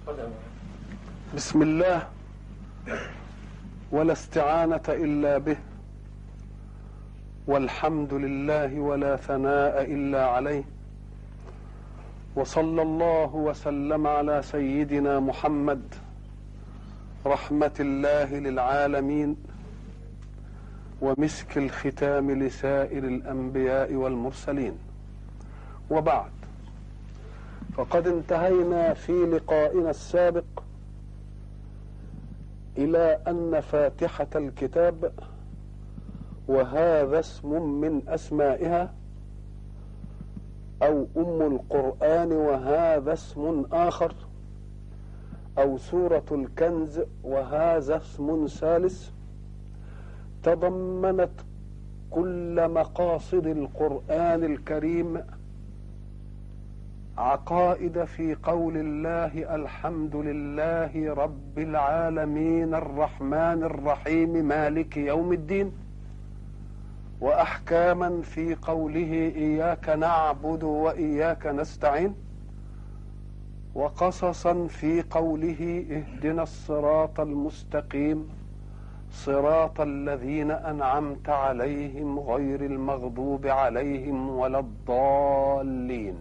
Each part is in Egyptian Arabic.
بسم الله ولا استعانة إلا به والحمد لله ولا ثناء إلا عليه وصلى الله وسلم على سيدنا محمد رحمة الله للعالمين ومسك الختام لسائر الأنبياء والمرسلين وبعد فقد انتهينا في لقائنا السابق الى ان فاتحه الكتاب وهذا اسم من اسمائها او ام القران وهذا اسم اخر او سوره الكنز وهذا اسم ثالث تضمنت كل مقاصد القران الكريم عقائد في قول الله الحمد لله رب العالمين الرحمن الرحيم مالك يوم الدين واحكاما في قوله اياك نعبد واياك نستعين وقصصا في قوله اهدنا الصراط المستقيم صراط الذين انعمت عليهم غير المغضوب عليهم ولا الضالين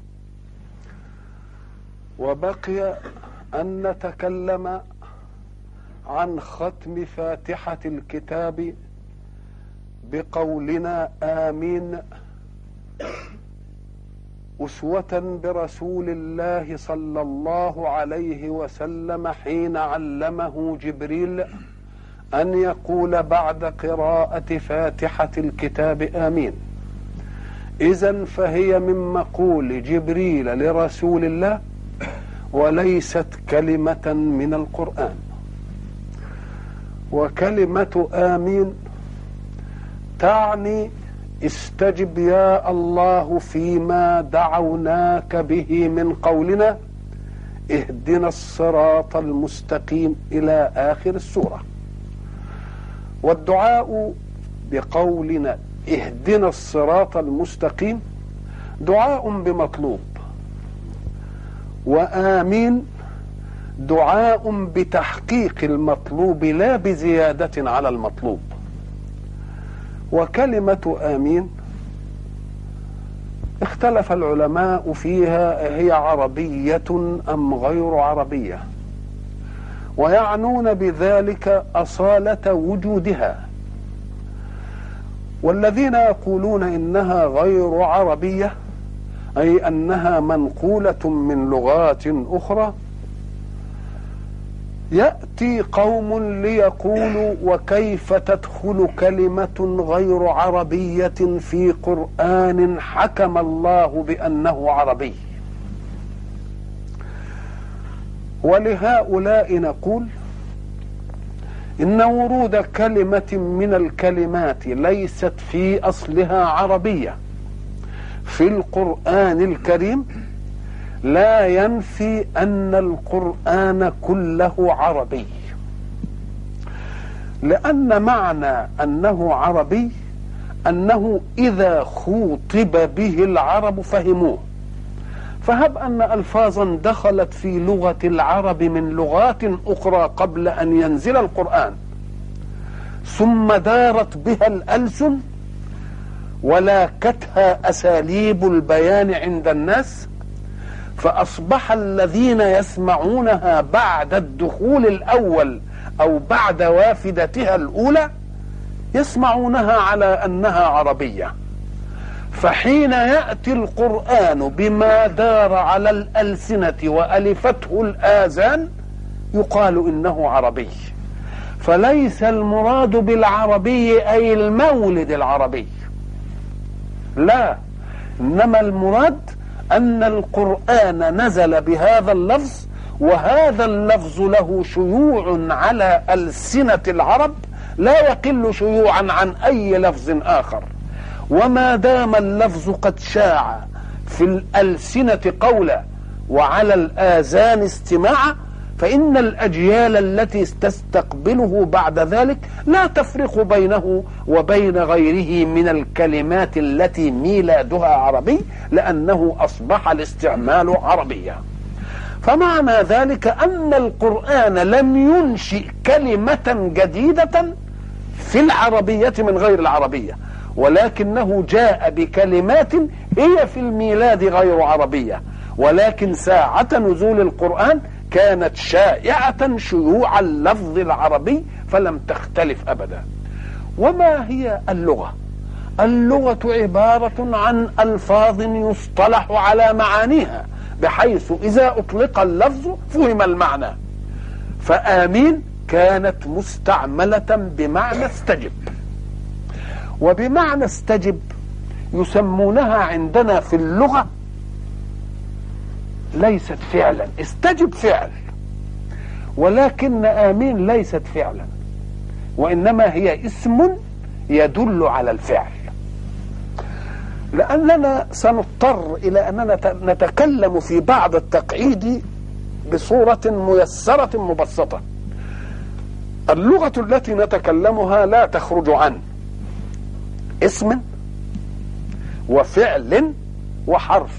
وبقي ان نتكلم عن ختم فاتحه الكتاب بقولنا امين اسوه برسول الله صلى الله عليه وسلم حين علمه جبريل ان يقول بعد قراءه فاتحه الكتاب امين اذا فهي من مقول جبريل لرسول الله وليست كلمة من القرآن وكلمة آمين تعني استجب يا الله فيما دعوناك به من قولنا اهدنا الصراط المستقيم إلى آخر السورة والدعاء بقولنا اهدنا الصراط المستقيم دعاء بمطلوب وامين دعاء بتحقيق المطلوب لا بزياده على المطلوب وكلمه امين اختلف العلماء فيها هي عربيه ام غير عربيه ويعنون بذلك اصاله وجودها والذين يقولون انها غير عربيه اي انها منقوله من لغات اخرى ياتي قوم ليقولوا وكيف تدخل كلمه غير عربيه في قران حكم الله بانه عربي ولهؤلاء نقول ان ورود كلمه من الكلمات ليست في اصلها عربيه في القرآن الكريم لا ينفي أن القرآن كله عربي لأن معنى أنه عربي أنه إذا خوطب به العرب فهموه فهب أن ألفاظا دخلت في لغة العرب من لغات أخرى قبل أن ينزل القرآن ثم دارت بها الألسن ولاكتها اساليب البيان عند الناس فاصبح الذين يسمعونها بعد الدخول الاول او بعد وافدتها الاولى يسمعونها على انها عربيه فحين ياتي القران بما دار على الالسنه والفته الاذان يقال انه عربي فليس المراد بالعربي اي المولد العربي لا انما المراد ان القران نزل بهذا اللفظ وهذا اللفظ له شيوع على السنه العرب لا يقل شيوعا عن اي لفظ اخر وما دام اللفظ قد شاع في الالسنه قولا وعلى الاذان استماعا فإن الأجيال التي تستقبله بعد ذلك لا تفرق بينه وبين غيره من الكلمات التي ميلادها عربي لأنه أصبح الاستعمال عربيا فمعنى ذلك أن القرآن لم ينشئ كلمة جديدة في العربية من غير العربية ولكنه جاء بكلمات هي في الميلاد غير عربية ولكن ساعة نزول القرآن كانت شائعة شيوع اللفظ العربي فلم تختلف أبدا وما هي اللغة اللغة عبارة عن ألفاظ يصطلح على معانيها بحيث إذا أطلق اللفظ فهم المعنى فآمين كانت مستعملة بمعنى استجب وبمعنى استجب يسمونها عندنا في اللغة ليست فعلا استجب فعل ولكن آمين ليست فعلا وإنما هي اسم يدل على الفعل لأننا سنضطر إلى أننا نتكلم في بعض التقعيد بصورة ميسرة مبسطة اللغة التي نتكلمها لا تخرج عن اسم وفعل وحرف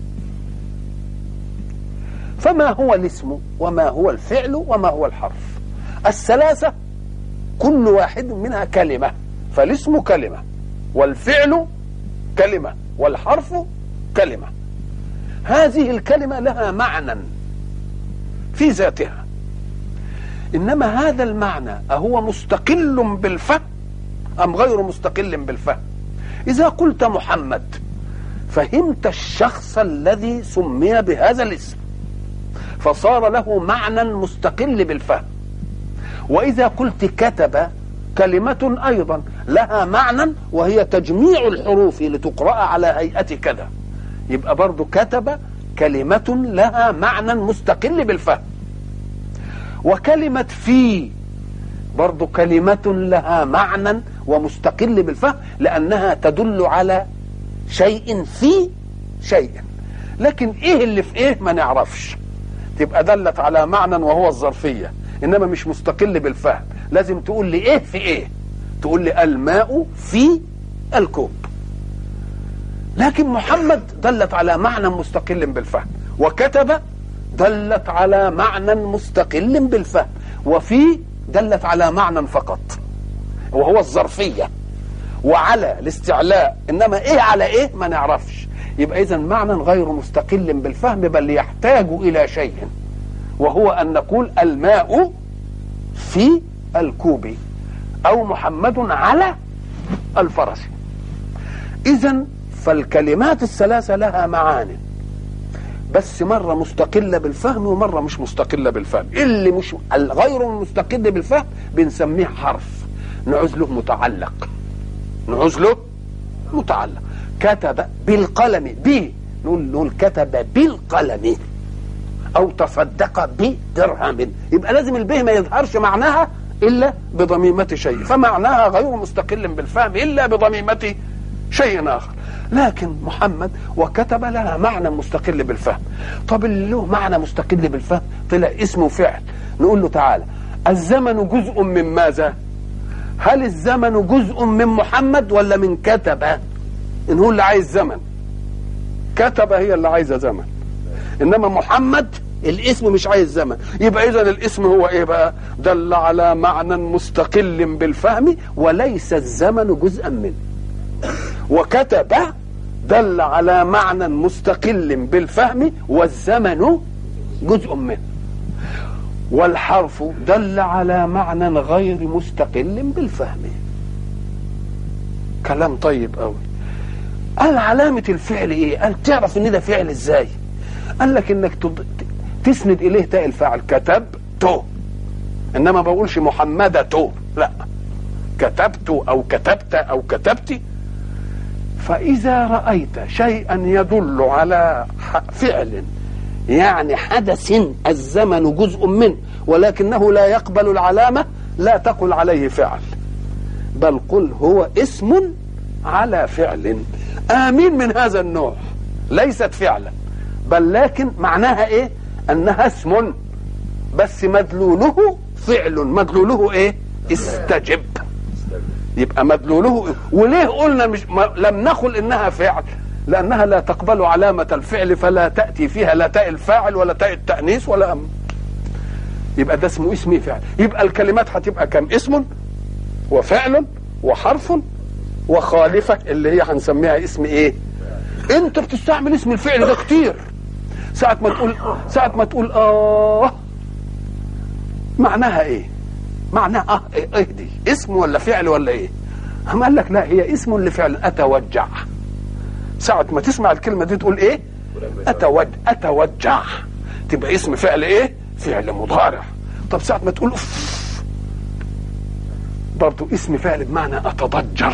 فما هو الاسم وما هو الفعل وما هو الحرف الثلاثة كل واحد منها كلمة فالاسم كلمة والفعل كلمة والحرف كلمة هذه الكلمة لها معنى في ذاتها إنما هذا المعنى أهو مستقل بالفهم أم غير مستقل بالفهم إذا قلت محمد فهمت الشخص الذي سمي بهذا الاسم فصار له معنى مستقل بالفهم وإذا قلت كتب كلمة أيضا لها معنى وهي تجميع الحروف لتقرأ على هيئة كذا يبقى برضو كتب كلمة لها معنى مستقل بالفهم وكلمة في برضو كلمة لها معنى ومستقل بالفهم لأنها تدل على شيء في شيء لكن ايه اللي في ايه ما نعرفش تبقى دلت على معنى وهو الظرفية انما مش مستقل بالفهم لازم تقول لي ايه في ايه تقول لي الماء في الكوب لكن محمد دلت على معنى مستقل بالفهم وكتب دلت على معنى مستقل بالفهم وفي دلت على معنى فقط وهو الظرفيه وعلى الاستعلاء انما ايه على ايه ما نعرفش يبقى اذا معنى غير مستقل بالفهم بل يحتاج الى شيء وهو ان نقول الماء في الكوب او محمد على الفرس اذا فالكلمات الثلاثه لها معان بس مره مستقله بالفهم ومره مش مستقله بالفهم اللي مش الغير مستقل بالفهم بنسميه حرف نعوز له متعلق نعوز له متعلق كتب بالقلم ب نقول نقول كتب بالقلم او تصدق بدرهم يبقى لازم البه ما يظهرش معناها الا بضميمه شيء فمعناها غير مستقل بالفهم الا بضميمه شيء اخر لكن محمد وكتب لها معنى مستقل بالفهم طب اللي له معنى مستقل بالفهم طلع اسمه فعل نقول له تعالى الزمن جزء من ماذا هل الزمن جزء من محمد ولا من كتب ان هو اللي عايز زمن كتب هي اللي عايزه زمن انما محمد الاسم مش عايز زمن يبقى اذا الاسم هو ايه بقى دل على معنى مستقل بالفهم وليس الزمن جزءا منه وكتب دل على معنى مستقل بالفهم والزمن جزء منه والحرف دل على معنى غير مستقل بالفهم كلام طيب قوي قال علامة الفعل ايه قال تعرف ان ده فعل ازاي قال لك انك تسند اليه تاء الفاعل كتبت انما بقولش محمدة لا كتبت او كتبت او كتبت فاذا رأيت شيئا يدل على فعل يعني حدث الزمن جزء منه ولكنه لا يقبل العلامة لا تقل عليه فعل بل قل هو اسم على فعل آمين من هذا النوع ليست فعلا بل لكن معناها ايه انها اسم بس مدلوله فعل مدلوله ايه استجب يبقى مدلوله وليه قلنا مش لم نقل انها فعل لانها لا تقبل علامه الفعل فلا تاتي فيها لا تاء الفاعل ولا تاء التانيث ولا أم. يبقى ده اسمه اسم فعل يبقى الكلمات هتبقى كم اسم وفعل وحرف وخالفه اللي هي هنسميها اسم ايه انت بتستعمل اسم الفعل ده كتير ساعة ما تقول ساعة ما تقول اه معناها ايه معناها اه ايه, إيه دي اسم ولا فعل ولا ايه هم قال لك لا هي اسم لفعل اتوجع ساعة ما تسمع الكلمة دي تقول ايه اتوجع اتوجع تبقى اسم فعل ايه فعل مضارع طب ساعة ما تقول أف برضه اسم فعل بمعنى اتضجر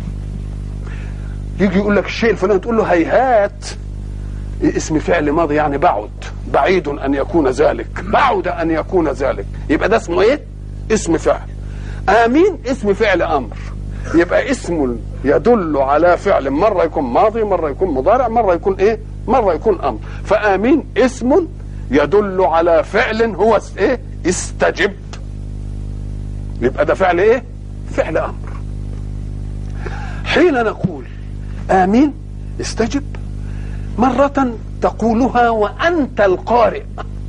يجي يقول لك الشيء الفلاني تقول له هيهات اسم فعل ماضي يعني بعد بعيد ان يكون ذلك بعد ان يكون ذلك يبقى ده اسمه ايه اسم فعل امين اسم فعل امر يبقى اسم يدل على فعل مره يكون ماضي مره يكون مضارع مره يكون ايه مره يكون امر فامين اسم يدل على فعل هو ايه استجب يبقى ده فعل ايه فعل امر حين نقول امين استجب مرة تقولها وأنت القارئ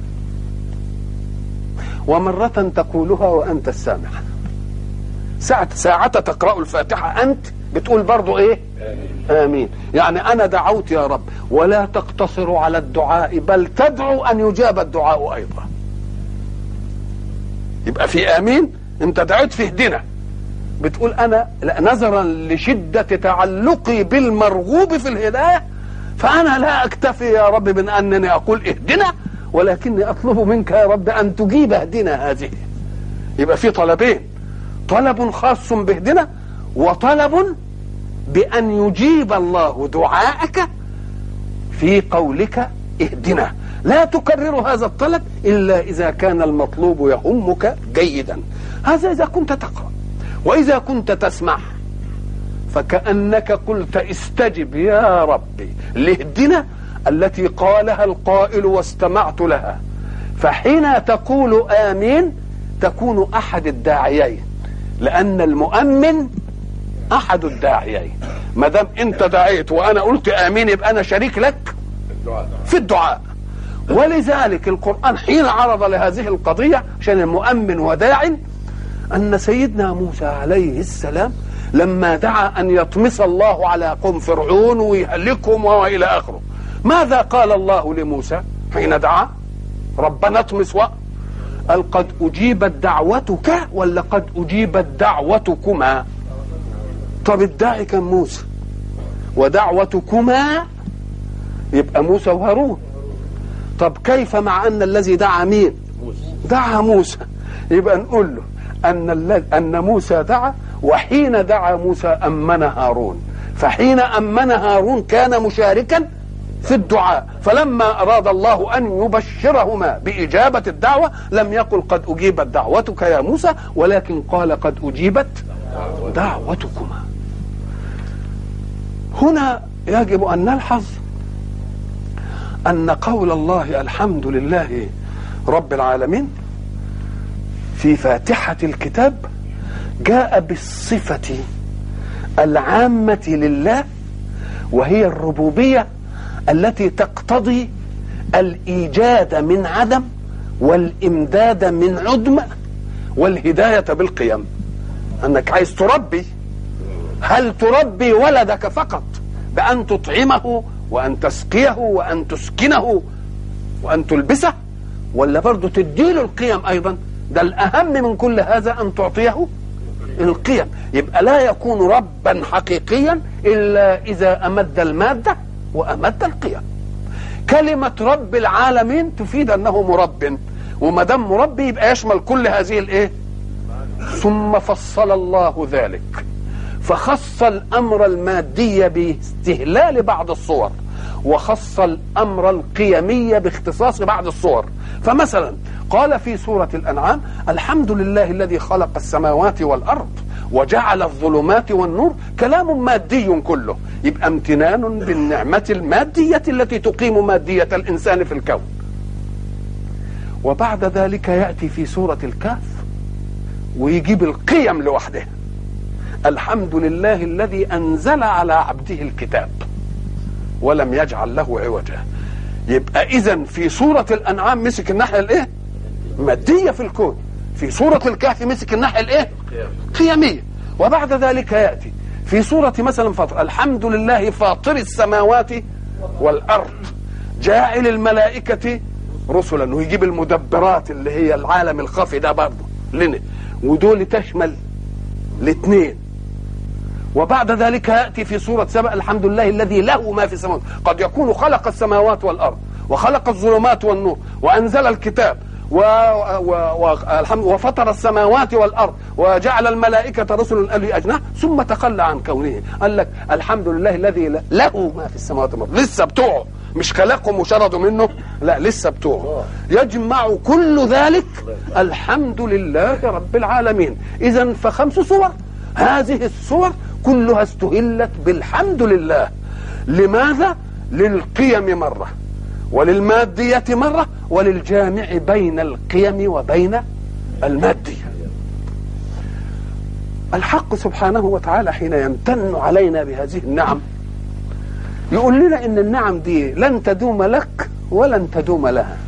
ومرة تقولها وأنت السامع ساعة ساعة تقرأ الفاتحة أنت بتقول برضو إيه آمين يعني أنا دعوت يا رب ولا تقتصر على الدعاء بل تدعو أن يجاب الدعاء أيضا يبقى في آمين أنت دعيت في اهدنا بتقول أنا نظرا لشدة تعلقي بالمرغوب في الهداية فأنا لا أكتفي يا رب من أنني أقول اهدنا ولكني أطلب منك يا رب أن تجيب اهدنا هذه يبقى في طلبين طلب خاص باهدنا وطلب بأن يجيب الله دعاءك في قولك اهدنا لا تكرر هذا الطلب إلا إذا كان المطلوب يهمك جيدا هذا إذا كنت تقرأ وإذا كنت تسمع فكأنك قلت استجب يا ربي لاهدنا التي قالها القائل واستمعت لها فحين تقول آمين تكون أحد الداعيين لأن المؤمن أحد الداعيين ما دام أنت دعيت وأنا قلت آمين يبقى أنا شريك لك في الدعاء ولذلك القرآن حين عرض لهذه القضية عشان المؤمن وداع أن سيدنا موسى عليه السلام لما دعا أن يطمس الله على قوم فرعون ويهلكهم وإلى آخره ماذا قال الله لموسى حين دعا ربنا اطمس و قال قد أجيبت دعوتك ولا قد أجيبت دعوتكما طب الداعي كان موسى ودعوتكما يبقى موسى وهارون طب كيف مع أن الذي دعا مين دعا موسى يبقى نقول له أن, أن موسى دعا وحين دعا موسى أمن هارون فحين أمن هارون كان مشاركا في الدعاء فلما أراد الله أن يبشرهما بإجابة الدعوة لم يقل قد أجيبت دعوتك يا موسى ولكن قال قد أجيبت دعوتكما هنا يجب أن نلحظ أن قول الله الحمد لله رب العالمين في فاتحة الكتاب جاء بالصفة العامة لله وهي الربوبية التي تقتضي الإيجاد من عدم والإمداد من عدم والهداية بالقيم أنك عايز تربي هل تربي ولدك فقط بأن تطعمه وأن تسقيه وأن تسكنه وأن تلبسه ولا برضه تديله القيم أيضا ده الأهم من كل هذا أن تعطيه القيم يبقى لا يكون ربا حقيقيا إلا إذا أمد المادة وأمد القيم كلمة رب العالمين تفيد أنه مرب وما دام مربي يبقى يشمل كل هذه الإيه ثم فصل الله ذلك فخص الأمر المادي باستهلال بعض الصور وخص الأمر القيمي باختصاص بعض الصور فمثلا قال في سورة الأنعام الحمد لله الذي خلق السماوات والأرض وجعل الظلمات والنور كلام مادي كله يبقى امتنان بالنعمة المادية التي تقيم مادية الإنسان في الكون وبعد ذلك يأتي في سورة الكهف ويجيب القيم لوحدها الحمد لله الذي أنزل على عبده الكتاب ولم يجعل له عوجا يبقى اذا في سوره الانعام مسك الناحيه الايه ماديه في الكون في سوره الكهف مسك الناحيه الايه قيميه وبعد ذلك ياتي في سوره مثلا فاطر الحمد لله فاطر السماوات والارض جاعل الملائكه رسلا ويجيب المدبرات اللي هي العالم الخفي ده برضه لنا ودول تشمل الاثنين وبعد ذلك ياتي في سوره سبأ الحمد لله الذي له ما في السماوات قد يكون خلق السماوات والارض وخلق الظلمات والنور وانزل الكتاب و... و... و... الحمد... وفطر السماوات والارض وجعل الملائكه رسلا اولي اجنحه ثم تخلى عن كونه قال لك الحمد لله الذي له ما في السماوات والارض لسه بتوعه مش خلقهم وشردوا منه لا لسه بتوعه يجمع كل ذلك الحمد لله رب العالمين اذا فخمس صور هذه الصور كلها استهلت بالحمد لله لماذا للقيم مره وللمادية مرة وللجامع بين القيم وبين المادية الحق سبحانه وتعالى حين يمتن علينا بهذه النعم يقول لنا ان النعم دي لن تدوم لك ولن تدوم لها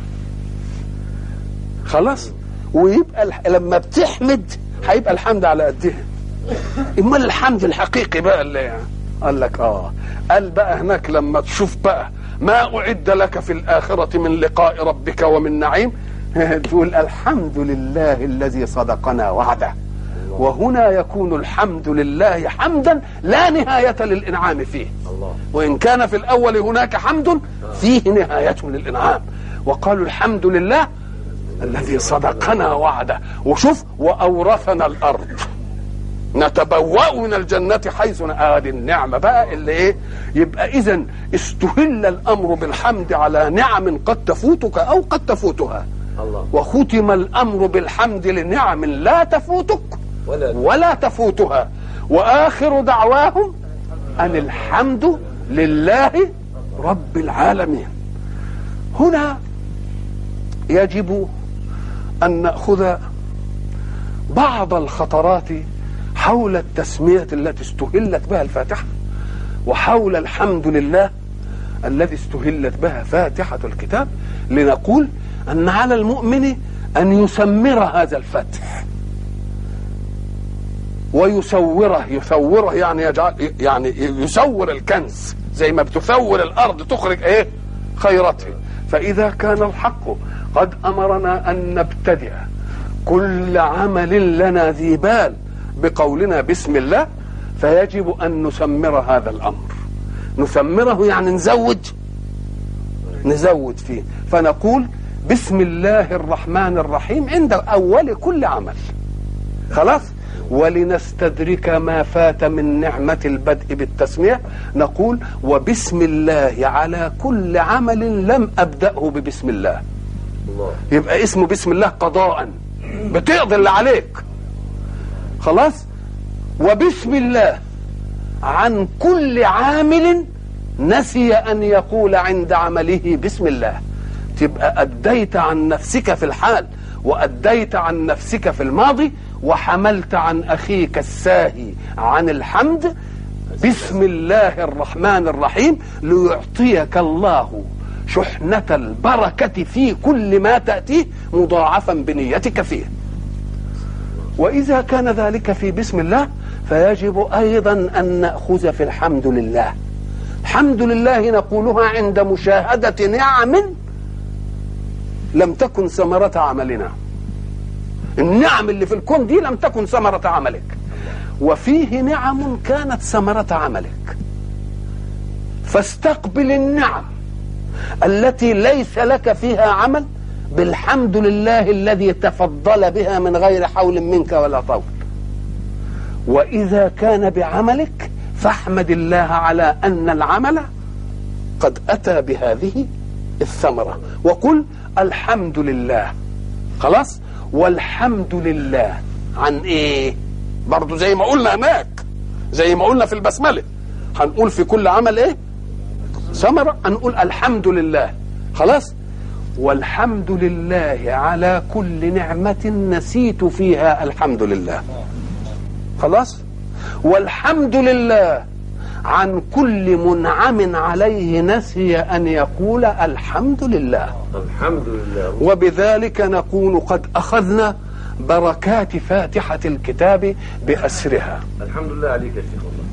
خلاص ويبقى لما بتحمد هيبقى الحمد على قدها امال الحمد الحقيقي بقى اللي يعني قال لك اه قال بقى هناك لما تشوف بقى ما أعد لك في الآخرة من لقاء ربك ومن نعيم تقول الحمد لله الذي صدقنا وعده وهنا يكون الحمد لله حمدا لا نهاية للإنعام فيه وإن كان في الأول هناك حمد فيه نهاية للإنعام وقالوا الحمد لله الذي صدقنا وعده وشوف وأورثنا الأرض نتبوأ من الجنة حيث آدي النعمة بقى اللي ايه يبقى إذا استهل الأمر بالحمد على نعم قد تفوتك أو قد تفوتها الله. وختم الأمر بالحمد لنعم لا تفوتك ولا, ولا تفوتها وآخر دعواهم أن الحمد لله رب العالمين هنا يجب أن نأخذ بعض الخطرات حول التسمية التي استهلت بها الفاتحة وحول الحمد لله الذي استهلت بها فاتحة الكتاب لنقول أن على المؤمن أن يسمر هذا الفتح ويسوره يثوره يعني يجعل يعني يسور الكنز زي ما بتثور الارض تخرج ايه خيرته فاذا كان الحق قد امرنا ان نبتدئ كل عمل لنا ذي بال بقولنا بسم الله فيجب ان نسمر هذا الامر نسمره يعني نزود نزود فيه فنقول بسم الله الرحمن الرحيم عند اول كل عمل خلاص ولنستدرك ما فات من نعمة البدء بالتسمية نقول وبسم الله على كل عمل لم أبدأه ببسم الله الله. يبقى اسمه بسم الله قضاء بتقضي اللي عليك خلاص وبسم الله عن كل عامل نسي أن يقول عند عمله بسم الله تبقى أديت عن نفسك في الحال وأديت عن نفسك في الماضي وحملت عن أخيك الساهي عن الحمد بسم الله الرحمن الرحيم ليعطيك الله شحنة البركة في كل ما تأتيه مضاعفا بنيتك فيه وإذا كان ذلك في بسم الله فيجب أيضا أن نأخذ في الحمد لله الحمد لله نقولها عند مشاهدة نعم لم تكن ثمرة عملنا النعم اللي في الكون دي لم تكن ثمرة عملك وفيه نعم كانت ثمرة عملك فاستقبل النعم التي ليس لك فيها عمل بالحمد لله الذي تفضل بها من غير حول منك ولا طول واذا كان بعملك فاحمد الله على ان العمل قد اتى بهذه الثمره وقل الحمد لله خلاص والحمد لله عن ايه برضو زي ما قلنا هناك زي ما قلنا في البسمله هنقول في كل عمل ايه ثمره هنقول الحمد لله خلاص والحمد لله على كل نعمة نسيت فيها الحمد لله خلاص والحمد لله عن كل منعم عليه نسي ان يقول الحمد لله الحمد لله وبذلك نكون قد اخذنا بركات فاتحه الكتاب باسرها الحمد لله عليك يا شيخ والله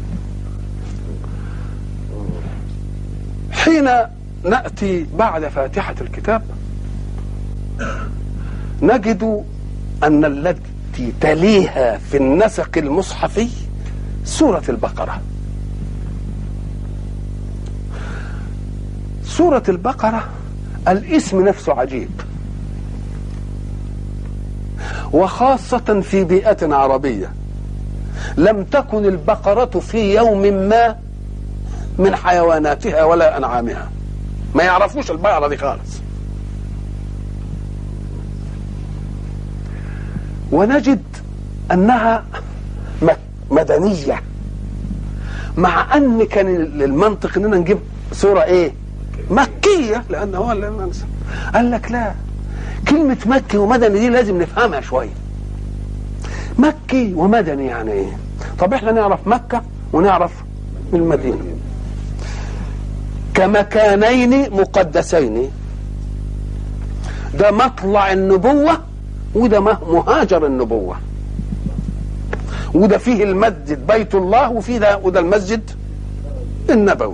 حين ناتي بعد فاتحه الكتاب نجد ان التي تليها في النسق المصحفي سوره البقره سوره البقره الاسم نفسه عجيب وخاصه في بيئه عربيه لم تكن البقره في يوم ما من حيواناتها ولا انعامها ما يعرفوش البقره دي خالص ونجد انها مدنيه مع ان كان المنطق اننا نجيب سوره ايه مكيه لان هو اللي قال لك لا كلمه مكي ومدني دي لازم نفهمها شويه مكي ومدني يعني ايه طب احنا نعرف مكه ونعرف المدينه كمكانين مقدسين ده مطلع النبوة وده مهاجر النبوة وده فيه المسجد بيت الله وفيه ده وده المسجد النبوي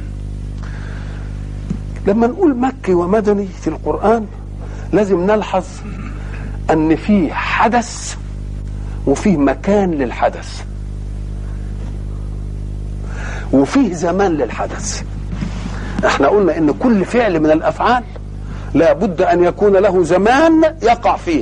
لما نقول مكي ومدني في القرآن لازم نلحظ أن فيه حدث وفيه مكان للحدث وفيه زمان للحدث احنا قلنا ان كل فعل من الافعال لا بد ان يكون له زمان يقع فيه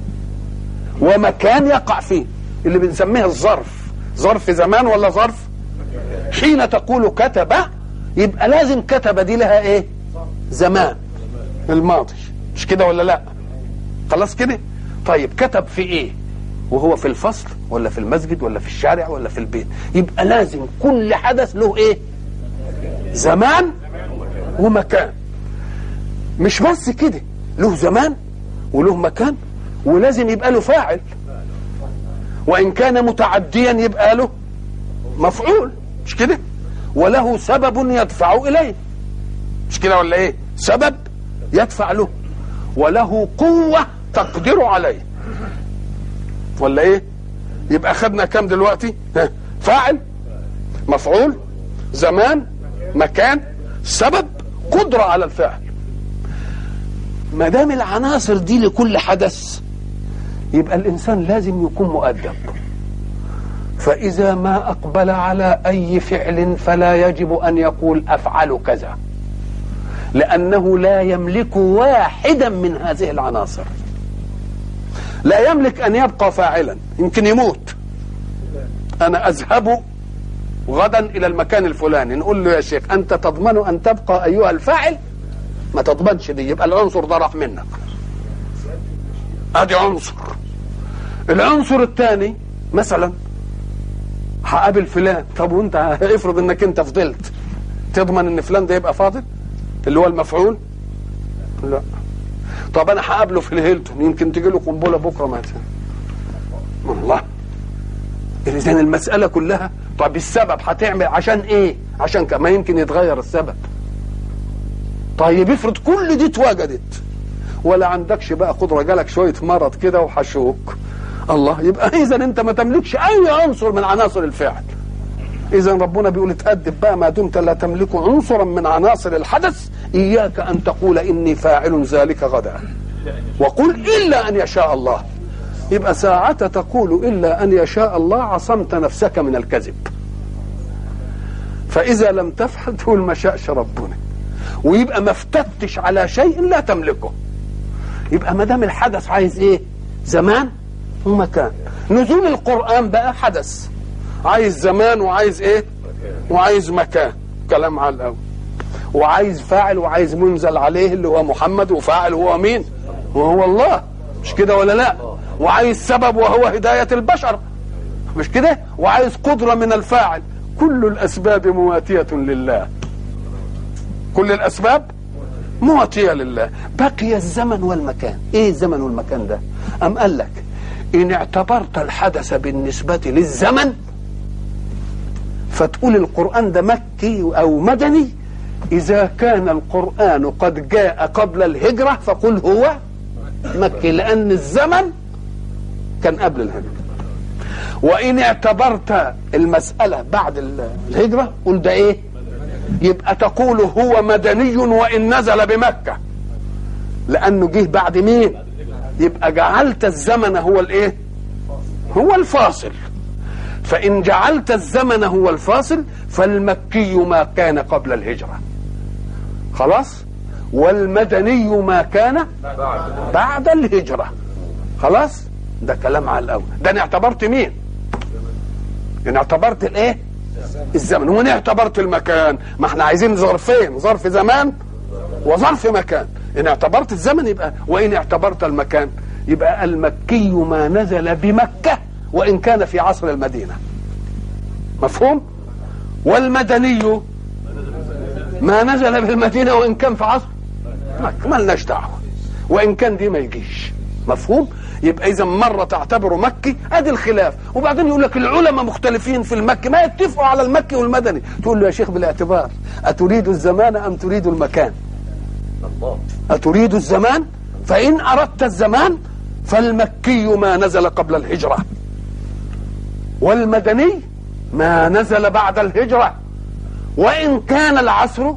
ومكان يقع فيه اللي بنسميه الظرف ظرف زمان ولا ظرف حين تقول كتب يبقى لازم كتب دي لها ايه زمان الماضي مش كده ولا لا خلاص كده طيب كتب في ايه وهو في الفصل ولا في المسجد ولا في الشارع ولا في البيت يبقى لازم كل حدث له ايه زمان ومكان مش بس كده له زمان وله مكان ولازم يبقى له فاعل وان كان متعديا يبقى له مفعول مش كده وله سبب يدفع اليه مش كده ولا ايه سبب يدفع له وله قوة تقدر عليه ولا ايه يبقى خدنا كام دلوقتي ها. فاعل مفعول زمان مكان سبب قدرة على الفعل ما دام العناصر دي لكل حدث يبقى الإنسان لازم يكون مؤدب فإذا ما أقبل على أي فعل فلا يجب أن يقول أفعل كذا لأنه لا يملك واحدا من هذه العناصر لا يملك أن يبقى فاعلا يمكن يموت أنا أذهب غدا الى المكان الفلاني نقول له يا شيخ انت تضمن ان تبقى ايها الفاعل ما تضمنش دي يبقى العنصر ده راح منك ادي عنصر العنصر الثاني مثلا هقابل فلان طب وانت افرض انك انت فضلت تضمن ان فلان ده يبقى فاضل اللي هو المفعول لا طب انا هقابله في الهيلتون يمكن تجي له قنبله بكره مثلا الله اذا المساله كلها طب السبب هتعمل عشان ايه عشان ما يمكن يتغير السبب طيب افرض كل دي اتوجدت ولا عندكش بقى قدره جالك شويه مرض كده وحشوك الله يبقى اذا انت ما تملكش اي عنصر من عناصر الفعل اذا ربنا بيقول اتأدب بقى ما دمت لا تملك عنصرا من عناصر الحدث اياك ان تقول اني فاعل ذلك غدا وقل الا ان يشاء الله يبقى ساعة تقول إلا أن يشاء الله عصمت نفسك من الكذب فإذا لم تفعل تقول ما شاءش ربنا ويبقى ما افتتش على شيء لا تملكه يبقى ما دام الحدث عايز ايه زمان ومكان نزول القرآن بقى حدث عايز زمان وعايز ايه وعايز مكان كلام على الأول وعايز فاعل وعايز منزل عليه اللي هو محمد وفاعل هو مين وهو الله مش كده ولا لا وعايز سبب وهو هداية البشر مش كده وعايز قدرة من الفاعل كل الأسباب مواتية لله كل الأسباب مواتية لله بقي الزمن والمكان ايه الزمن والمكان ده أم قال لك إن اعتبرت الحدث بالنسبة للزمن فتقول القرآن ده مكي أو مدني إذا كان القرآن قد جاء قبل الهجرة فقل هو مكي لأن الزمن كان قبل الهجرة وإن اعتبرت المسألة بعد الهجرة قل ده إيه يبقى تقول هو مدني وإن نزل بمكة لأنه جه بعد مين يبقى جعلت الزمن هو الإيه هو الفاصل فإن جعلت الزمن هو الفاصل فالمكي ما كان قبل الهجرة خلاص والمدني ما كان بعد الهجرة خلاص ده كلام على الأول ده أنا اعتبرت مين إن اعتبرت الإيه الزمن وإن اعتبرت المكان ما احنا عايزين ظرفين ظرف زمان وظرف مكان إن اعتبرت الزمن يبقى وإن اعتبرت المكان يبقى المكي ما نزل بمكة وإن كان في عصر المدينة مفهوم والمدني ما نزل بالمدينة وإن كان في عصر مكة ملناش دعوة وإن كان دي ما يجيش مفهوم يبقى إذا مرة تعتبره مكي أدي الخلاف وبعدين يقول لك العلماء مختلفين في المكي ما يتفقوا على المكي والمدني تقول له يا شيخ بالاعتبار أتريد الزمان أم تريد المكان الله أتريد الزمان فإن أردت الزمان فالمكي ما نزل قبل الهجرة والمدني ما نزل بعد الهجرة وإن كان العصر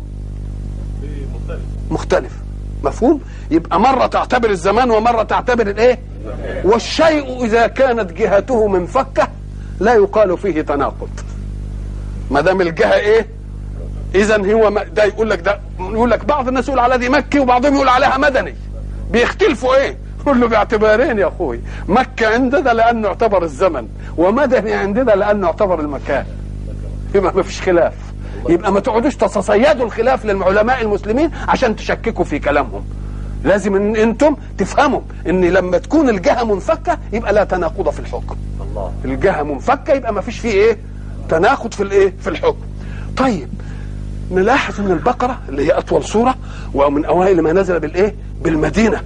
مختلف مفهوم يبقى مرة تعتبر الزمان ومرة تعتبر الايه والشيء إذا كانت جهته منفكة لا يقال فيه تناقض ما دام الجهة ايه اذا هو ما- ده يقول لك ده يقول لك بعض الناس يقول على دي مكي وبعضهم يقول عليها مدني بيختلفوا ايه يقول له باعتبارين يا اخوي مكة عندنا لانه يعتبر الزمن ومدني عندنا لانه يعتبر المكان يبقى ما فيش خلاف يبقى ما تقعدوش تتصيدوا الخلاف للعلماء المسلمين عشان تشككوا في كلامهم لازم ان انتم تفهموا ان لما تكون الجهه منفكه يبقى لا تناقض في الحكم الله الجهه منفكه يبقى ما فيش فيه ايه تناقض في الايه في الحكم طيب نلاحظ ان البقره اللي هي اطول سوره ومن اوائل ما نزل بالايه بالمدينه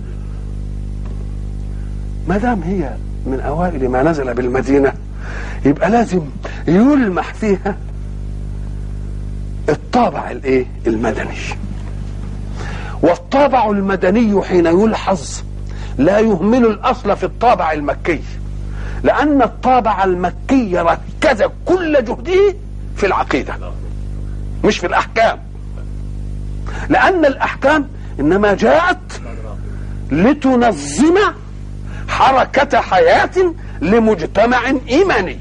ما دام هي من اوائل ما نزل بالمدينه يبقى لازم يلمح فيها الطابع الايه المدني والطابع المدني حين يلحظ لا يهمل الاصل في الطابع المكي لان الطابع المكي ركز كل جهده في العقيده مش في الاحكام لان الاحكام انما جاءت لتنظم حركه حياه لمجتمع ايماني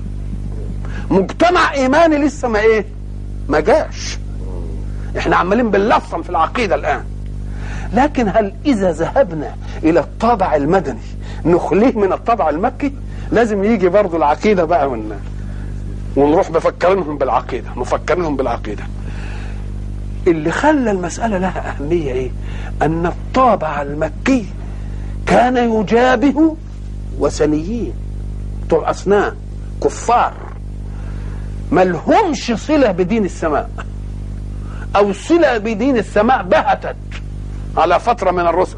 مجتمع ايماني لسه ما ايه ما جاش احنا عمالين بنلصم في العقيده الان لكن هل اذا ذهبنا الى الطابع المدني نخليه من الطابع المكي لازم يجي برضه العقيده بقى ون... ونروح مفكرينهم بالعقيده مفكرينهم بالعقيده اللي خلى المساله لها اهميه ايه ان الطابع المكي كان يجابه وثنيين بتوع اصنام كفار ملهمش صله بدين السماء او صله بدين السماء بهتت على فتره من الرسل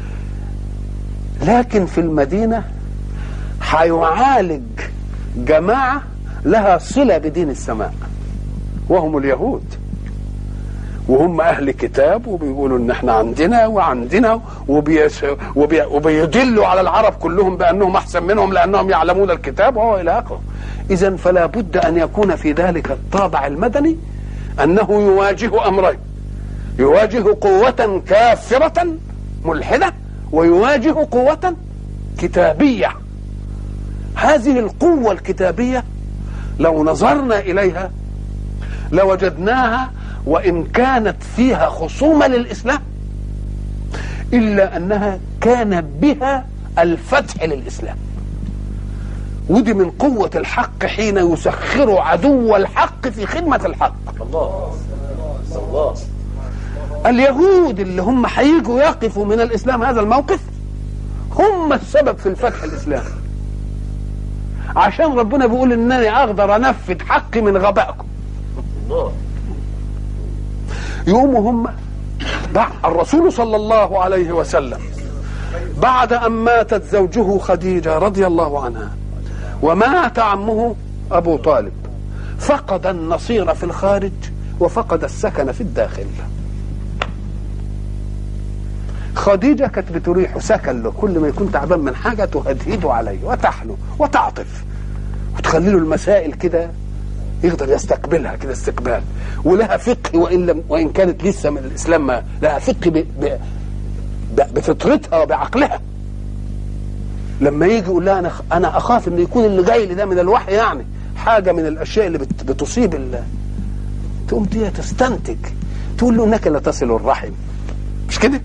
لكن في المدينه هيعالج جماعه لها صله بدين السماء وهم اليهود وهم اهل كتاب وبيقولوا ان احنا عندنا وعندنا وبيس وبي وبيدلوا على العرب كلهم بانهم احسن منهم لانهم يعلمون الكتاب وهو الى اخره اذا فلا بد ان يكون في ذلك الطابع المدني انه يواجه امرين يواجه قوة كافرة ملحدة ويواجه قوة كتابية هذه القوة الكتابية لو نظرنا إليها لوجدناها وإن كانت فيها خصومة للإسلام إلا أنها كان بها الفتح للإسلام ودي من قوة الحق حين يسخر عدو الحق في خدمة الحق الله الله اليهود اللي هم هيجوا يقفوا من الاسلام هذا الموقف هم السبب في الفتح الاسلامي عشان ربنا بيقول انني اقدر انفذ حقي من غبائكم الله يقوموا هم بعد الرسول صلى الله عليه وسلم بعد ان ماتت زوجه خديجه رضي الله عنها ومات عمه ابو طالب فقد النصير في الخارج وفقد السكن في الداخل خديجة كانت بتريحه سكن له كل ما يكون تعبان من حاجة تهدهده عليه وتحله وتعطف وتخلي له المسائل كده يقدر يستقبلها كده استقبال ولها فقه وان لم وان كانت لسه من الاسلام ما لها فقه ب ب ب بفطرتها وبعقلها لما يجي يقول لها انا انا اخاف ان يكون اللي جاي لي ده من الوحي يعني حاجه من الاشياء اللي بت بتصيب ال تقوم دي تستنتج تقول له انك لا تصل الرحم مش كده؟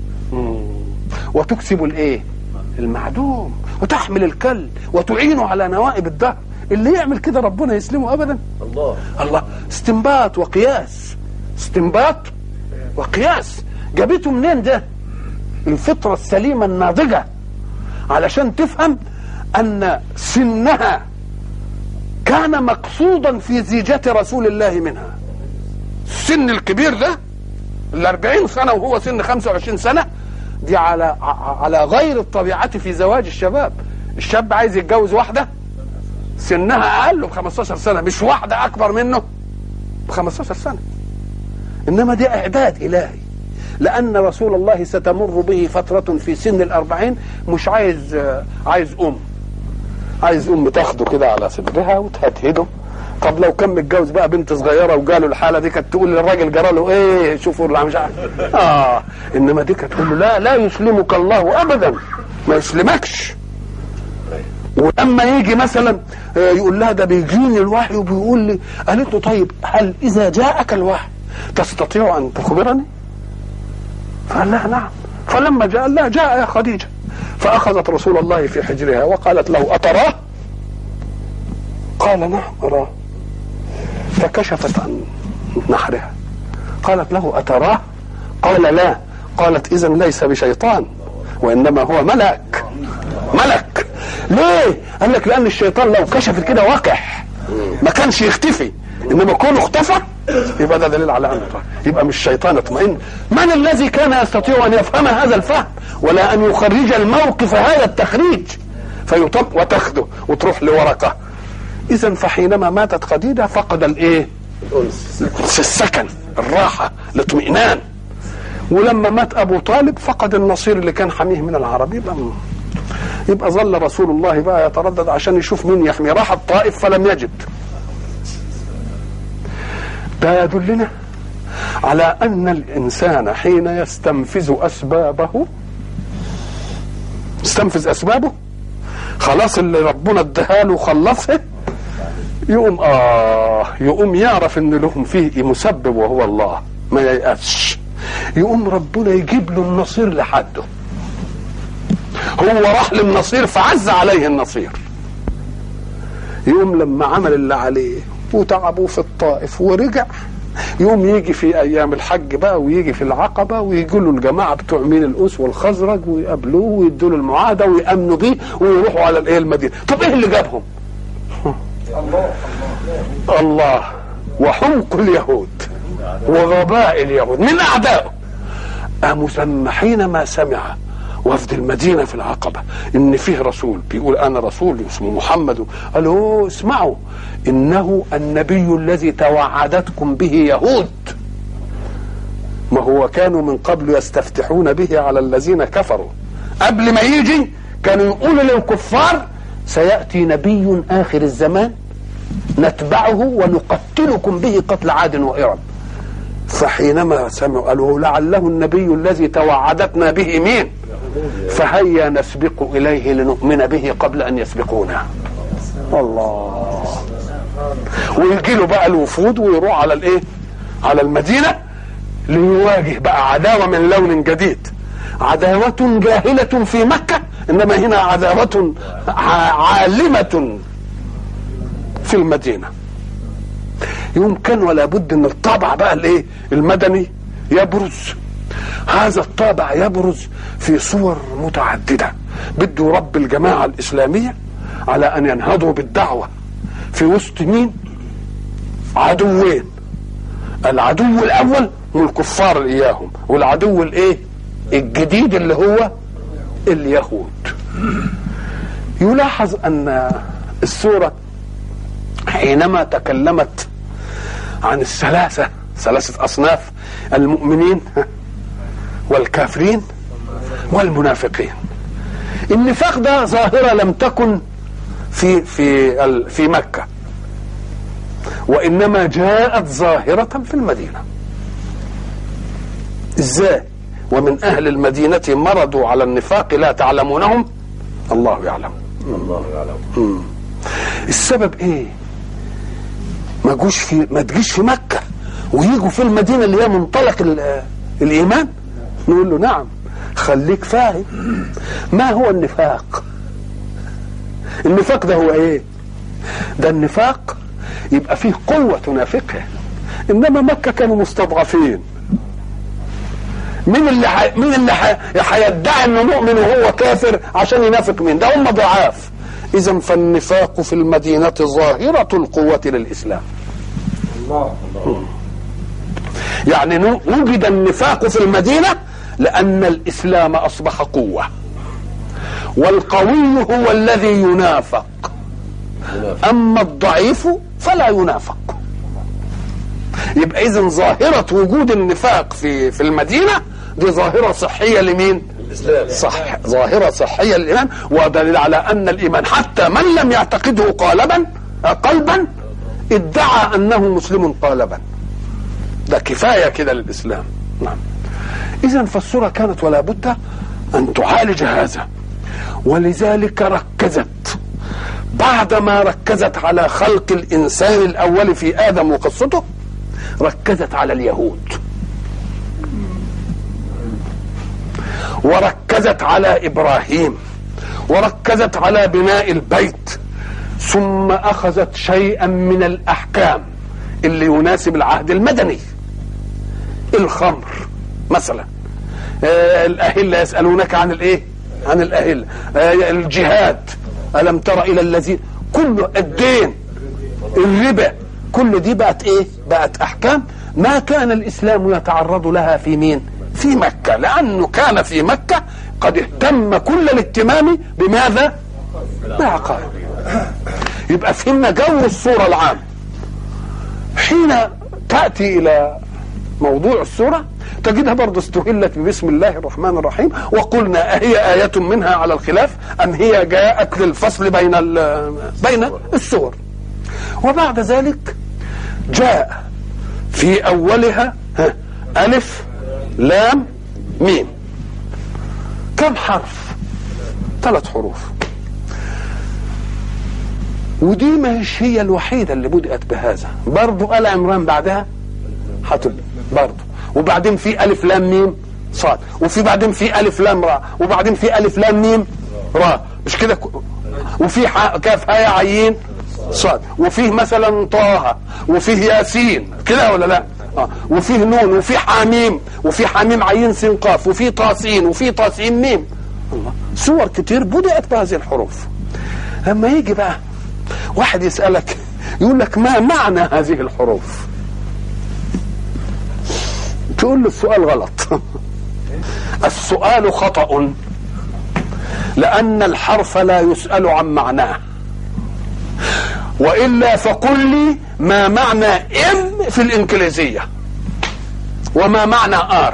وتكسب الايه؟ المعدوم وتحمل الكل وتعينه على نوائب الدهر اللي يعمل كده ربنا يسلمه ابدا الله الله استنباط وقياس استنباط وقياس جابته منين ده الفطرة السليمة الناضجة علشان تفهم أن سنها كان مقصودا في زيجة رسول الله منها السن الكبير ده الأربعين سنة وهو سن خمسة وعشرين سنة دي على على غير الطبيعة في زواج الشباب الشاب عايز يتجوز واحدة سنها اقل ب 15 سنه مش واحده اكبر منه ب 15 سنه انما دي اعداد الهي لان رسول الله ستمر به فتره في سن الأربعين مش عايز عايز ام عايز ام تاخده كده على صدرها وتهدهده طب لو كان متجوز بقى بنت صغيره وجاله الحاله دي كانت تقول للراجل جرى له ايه شوفوا اللي مش عارف اه انما دي كانت تقول له لا لا يسلمك الله ابدا ما يسلمكش ولما يجي مثلا يقول لها ده بيجيني الوحي وبيقول لي قالت له طيب هل اذا جاءك الوحي تستطيع ان تخبرني؟ فقال لها نعم فلما جاء لا جاء يا خديجه فاخذت رسول الله في حجرها وقالت له اتراه؟ قال نعم اراه فكشفت عن نحرها قالت له اتراه؟ قال لا قالت اذا ليس بشيطان وانما هو ملك ملك ليه؟ قال لك لان الشيطان لو كشف كده وقح ما كانش يختفي انما كونه اختفى يبقى ده دليل على انه يبقى مش شيطان اطمئن من الذي كان يستطيع ان يفهم هذا الفهم ولا ان يخرج الموقف هذا التخريج فيطب وتاخده وتروح لورقه اذا فحينما ماتت خديجه فقد الايه؟ الأنس السكن الراحه الاطمئنان ولما مات ابو طالب فقد النصير اللي كان حميه من العرب يبقى يبقى ظل رسول الله بقى يتردد عشان يشوف مين يحمي راح الطائف فلم يجد ده يدلنا على ان الانسان حين يستنفذ اسبابه يستنفذ اسبابه خلاص اللي ربنا اداها له خلصها يقوم اه يقوم يعرف ان لهم فيه مسبب وهو الله ما ييأسش يقوم ربنا يجيب له النصير لحده هو راح للنصير فعز عليه النصير يقوم لما عمل اللي عليه وتعبوا في الطائف ورجع يقوم يجي في ايام الحج بقى ويجي في العقبه ويجوا له الجماعه بتوع مين الاوس والخزرج ويقابلوه ويدوا له المعاهده ويامنوا بيه ويروحوا على الايه المدينه طب ايه اللي جابهم؟ الله وحمق اليهود وغباء اليهود من اعدائه قاموا سمى حينما سمع وفد المدينه في العقبه ان فيه رسول بيقول انا رسول اسمه محمد قالوا اسمعوا انه النبي الذي توعدتكم به يهود ما هو كانوا من قبل يستفتحون به على الذين كفروا قبل ما يجي كانوا يقولوا للكفار سياتي نبي اخر الزمان نتبعه ونقتلكم به قتل عاد وارم فحينما سمعوا قالوا لعله النبي الذي توعدتنا به مين فهيا نسبق اليه لنؤمن به قبل ان يسبقونا الله ويجي له بقى الوفود ويروح على الايه على المدينه ليواجه بقى عداوه من لون جديد عداوه جاهله في مكه انما هنا عداوه عالمه في المدينه يمكن ولا بد ان الطابع بقى الايه المدني يبرز هذا الطابع يبرز في صور متعدده بده رب الجماعه الاسلاميه على ان ينهضوا بالدعوه في وسط مين عدوين العدو الاول هم الكفار اياهم والعدو الايه الجديد اللي هو اليهود يلاحظ ان السوره حينما تكلمت عن الثلاثة ثلاثة أصناف المؤمنين والكافرين والمنافقين النفاق ده ظاهرة لم تكن في في ال- في مكة وإنما جاءت ظاهرة في المدينة ازاي ومن أهل المدينة مرضوا على النفاق لا تعلمونهم الله يعلم الله يعلم السبب ايه ما جوش في ما تجيش في مكه ويجوا في المدينه اللي هي منطلق ال- الايمان نقول له نعم خليك فاهم ما هو النفاق النفاق ده هو ايه ده النفاق يبقى فيه قوه تنافقه انما مكه كانوا مستضعفين مين اللي ح... مين اللي ح... هيدعي انه مؤمن وهو كافر عشان ينافق مين ده هم ضعاف اذا فالنفاق في المدينه ظاهره القوه للاسلام يعني نو- وجد النفاق في المدينه لان الاسلام اصبح قوه والقوي هو الذي ينافق منافق اما الضعيف فلا ينافق يبقى اذا ظاهره وجود النفاق في في المدينه دي ظاهره صحيه لمين الإسلام صح ظاهرة صحية للإيمان ودليل على أن الإيمان حتى من لم يعتقده قالبا قلبا ادعى أنه مسلم قالبا ده كفاية كده للإسلام نعم إذا فالصورة كانت ولا بد أن تعالج هذا ولذلك ركزت بعدما ركزت على خلق الإنسان الأول في آدم وقصته ركزت على اليهود وركزت على ابراهيم وركزت على بناء البيت ثم اخذت شيئا من الاحكام اللي يناسب العهد المدني الخمر مثلا آه الاهله يسالونك عن الايه عن الاهله آه الجهاد الم تر الى الذين كل الدين الربا كل دي بقت ايه بقت احكام ما كان الاسلام يتعرض لها في مين في مكه لانه كان في مكه قد اهتم كل الاهتمام بماذا بعقائد يبقى فهمنا جو الصوره العام حين تاتي الى موضوع السوره تجدها برضه استهلت بسم الله الرحمن الرحيم وقلنا أهي آية منها على الخلاف أم هي جاءت للفصل بين ال- بين السور وبعد ذلك جاء في أولها ها، ألف لام ميم كم حرف ثلاث حروف ودي مش هي الوحيدة اللي بدأت بهذا برضو آل عمران بعدها هتبقى برضو وبعدين في ألف لام ميم صاد وفي بعدين في ألف لام راء وبعدين في ألف لام ميم راء مش كده ك- وفي ح- كاف هاء عين صاد وفيه مثلا طه وفيه ياسين كده ولا لا آه. وفيه نون وفيه حاميم وفيه حاميم عين سين قاف وفيه طاسين وفيه طاسين ميم الله سور كتير بدأت بهذه الحروف لما يجي بقى واحد يسألك يقول لك ما معنى هذه الحروف تقول له السؤال غلط السؤال خطأ لأن الحرف لا يسأل عن معناه وإلا فقل لي ما معنى ام في الإنجليزية وما معنى ار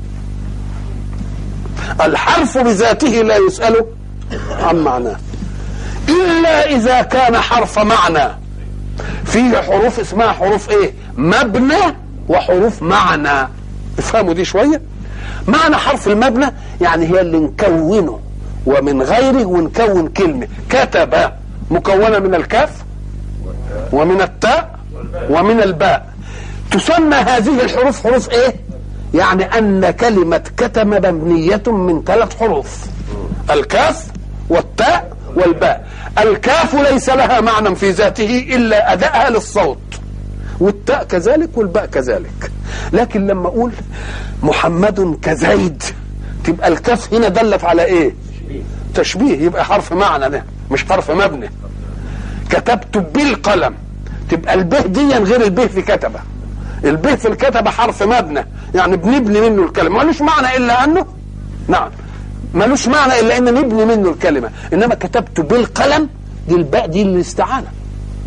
الحرف بذاته لا يسأل عن معناه إلا إذا كان حرف معنى فيه حروف اسمها حروف ايه مبنى وحروف معنى افهموا دي شويه معنى حرف المبنى يعني هي اللي نكونه ومن غيره ونكون كلمه كتب مكونه من الكاف ومن التاء ومن الباء تسمى هذه الحروف حروف ايه يعني ان كلمه كتم مبنيه من ثلاث حروف الكاف والتاء والباء الكاف ليس لها معنى في ذاته الا ادائها للصوت والتاء كذلك والباء كذلك لكن لما اقول محمد كزيد تبقى الكاف هنا دلت على ايه تشبيه يبقى حرف معنى ده مش حرف مبني كتبت بالقلم تبقى البه دي غير البه في كتبه البه في الكتبه حرف مبنى يعني بنبني منه الكلمه ملوش معنى الا انه نعم ملوش معنى الا ان نبني منه الكلمه انما كتبت بالقلم دي الباء دي الاستعانه مش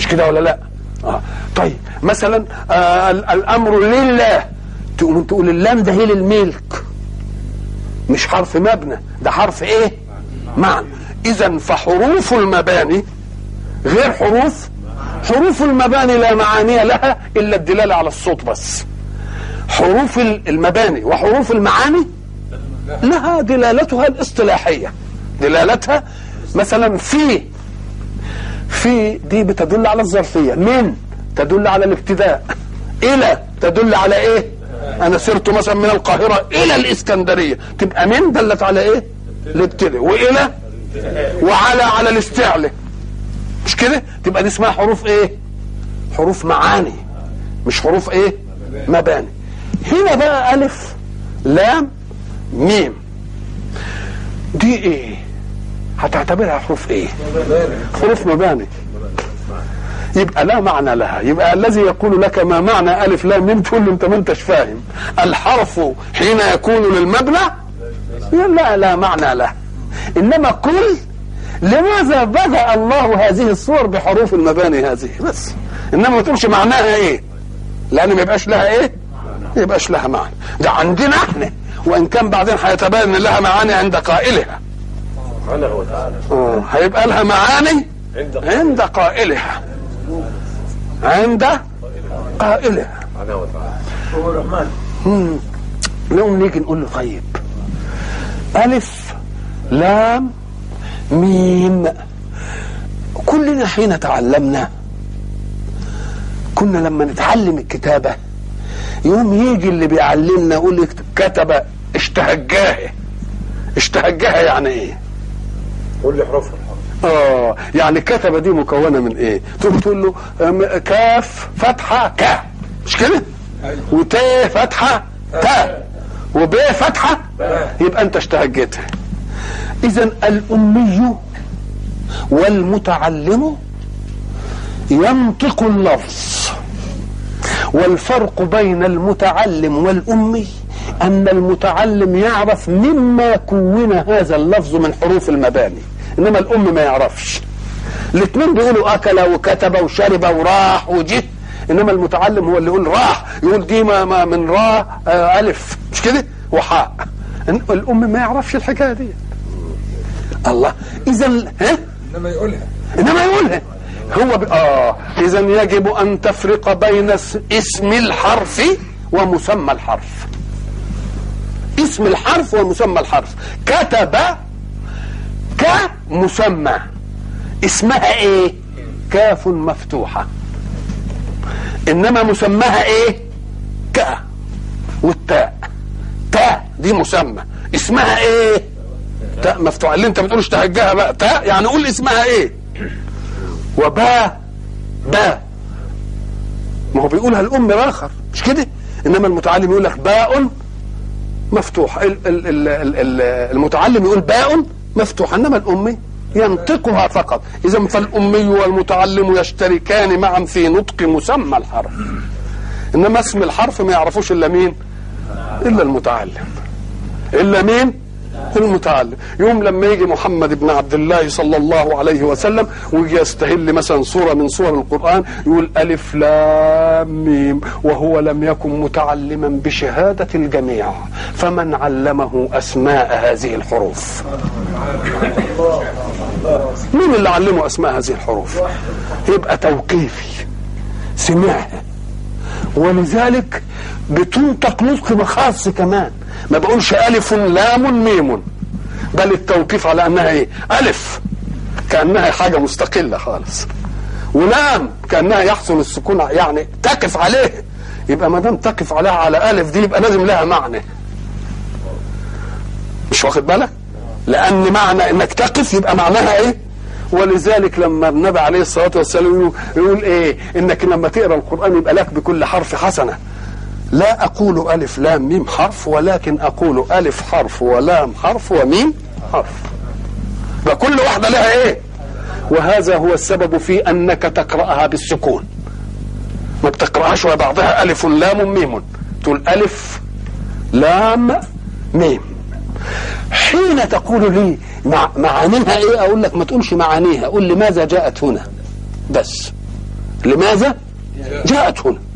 مش كده ولا لا آه. طيب مثلا آه ال- الامر لله تقوم تقول اللام ده هي للملك مش حرف مبنى ده حرف ايه معنى اذا فحروف المباني غير حروف حروف المباني لا معاني لها الا الدلاله على الصوت بس حروف ال- المباني وحروف المعاني لها دلالتها الاصطلاحيه دلالتها مثلا في في دي بتدل على الظرفيه من تدل على الابتداء الى تدل على ايه انا سرت مثلا من القاهره الى الاسكندريه تبقى من دلت على ايه الابتداء والى وعلى على الاستعلاء مش كده تبقى دي اسمها حروف ايه حروف معاني مش حروف ايه مباني هنا بقى الف لام ميم دي ايه هتعتبرها حروف ايه حروف مباني يبقى لا معنى لها يبقى الذي يقول لك ما معنى الف لام ميم تقول له انت ما انتش فاهم الحرف حين يكون للمبنى لا لا معنى له انما قل لماذا بدا الله هذه الصور بحروف المباني هذه بس انما ما تقولش معناها ايه لان ما يبقاش لها ايه ما يبقاش لها معنى ده عندنا احنا وان كان بعدين هيتبين ان لها معاني عند قائلها سبحانه وتعالى آه، هيبقى لها معاني عند عند قائلها عند قائلها سبحانه وتعالى نقوم نيجي نقول له طيب ألف لام ميم كلنا حين تعلمنا كنا لما نتعلم الكتابة يوم يجي اللي بيعلمنا يقول لك كتب اشتهجاه اشتهجاه يعني ايه قول لي حروفها اه يعني كتب دي مكونه من ايه تقوم تقول له أم- كاف فتحه ك مش كده وت فتحه تا وب فتحه يبقى انت اشتهجتها اذا الامي والمتعلم ينطق اللفظ والفرق بين المتعلم والامي ان المتعلم يعرف مما كون هذا اللفظ من حروف المباني انما الام ما يعرفش الاثنين بيقولوا اكل وكتب وشرب وراح وجه انما المتعلم هو اللي يقول راح يقول دي ما, ما من را آه الف مش كده وحاء إن- الام ما يعرفش الحكايه دي الله اذا ها انما يقولها انما يقولها هو ب... اه اذا يجب ان تفرق بين اس- اسم الحرف ومسمى الحرف اسم الحرف ومسمى الحرف كتب كمسمى اسمها ايه كاف مفتوحة انما مسماها ايه ك والتاء تاء دي مسمى اسمها ايه تاء مفتوحة اللي انت بتقولش تهجها بقى تاء يعني قول اسمها ايه وباء باء ما هو بيقولها الام الاخر مش كده انما المتعلم يقول لك باء مفتوح ال- ال- ال- ال- ال- المتعلم يقول باء مفتوح انما الامي ينطقها فقط اذا فالامي والمتعلم يشتركان معا في نطق مسمى الحرف انما اسم الحرف ما يعرفوش الا مين الا المتعلم الا مين المتعلم يوم لما يجي محمد بن عبد الله صلى الله عليه وسلم ويجي يستهل مثلا سوره من سور القران يقول الف لام ميم وهو لم يكن متعلما بشهاده الجميع فمن علمه اسماء هذه الحروف مين اللي علمه اسماء هذه الحروف يبقى توقيفي سمعها ولذلك بتنطق نطق خاص كمان ما بقولش الف لام ميم بل التوقيف على انها ايه الف كانها حاجه مستقله خالص ولام كانها يحصل السكون يعني تقف عليه يبقى ما دام تقف عليها على الف دي يبقى لازم لها معنى مش واخد بالك لان معنى انك تقف يبقى معناها ايه ولذلك لما النبي عليه الصلاه والسلام يقول, يقول ايه انك لما تقرا القران يبقى لك بكل حرف حسنه لا اقول الف لام ميم حرف ولكن اقول الف حرف ولام حرف وميم حرف فكل واحده لها ايه وهذا هو السبب في انك تقراها بالسكون ما بتقراهاش وبعضها الف لام ميم تقول الف لام ميم حين تقول لي مع معانيها ايه اقول لك ما تقولش معانيها قول لماذا جاءت هنا بس لماذا جاءت هنا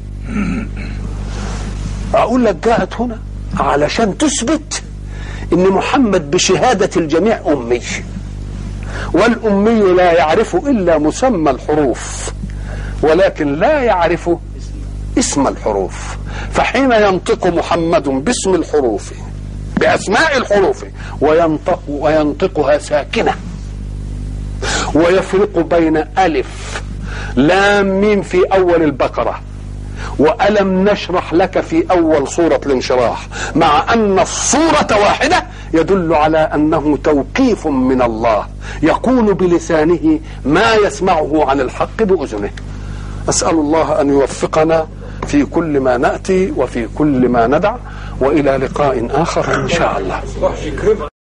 اقول لك جاءت هنا علشان تثبت ان محمد بشهاده الجميع امي والامي لا يعرف الا مسمى الحروف ولكن لا يعرف اسم الحروف فحين ينطق محمد باسم الحروف باسماء الحروف وينطق وينطقها ساكنه ويفرق بين الف لام ميم في اول البقره والم نشرح لك في اول سوره الانشراح مع ان الصوره واحده يدل على انه توقيف من الله يقول بلسانه ما يسمعه عن الحق باذنه اسال الله ان يوفقنا في كل ما ناتي وفي كل ما ندع والى لقاء اخر ان شاء الله الله يكرمك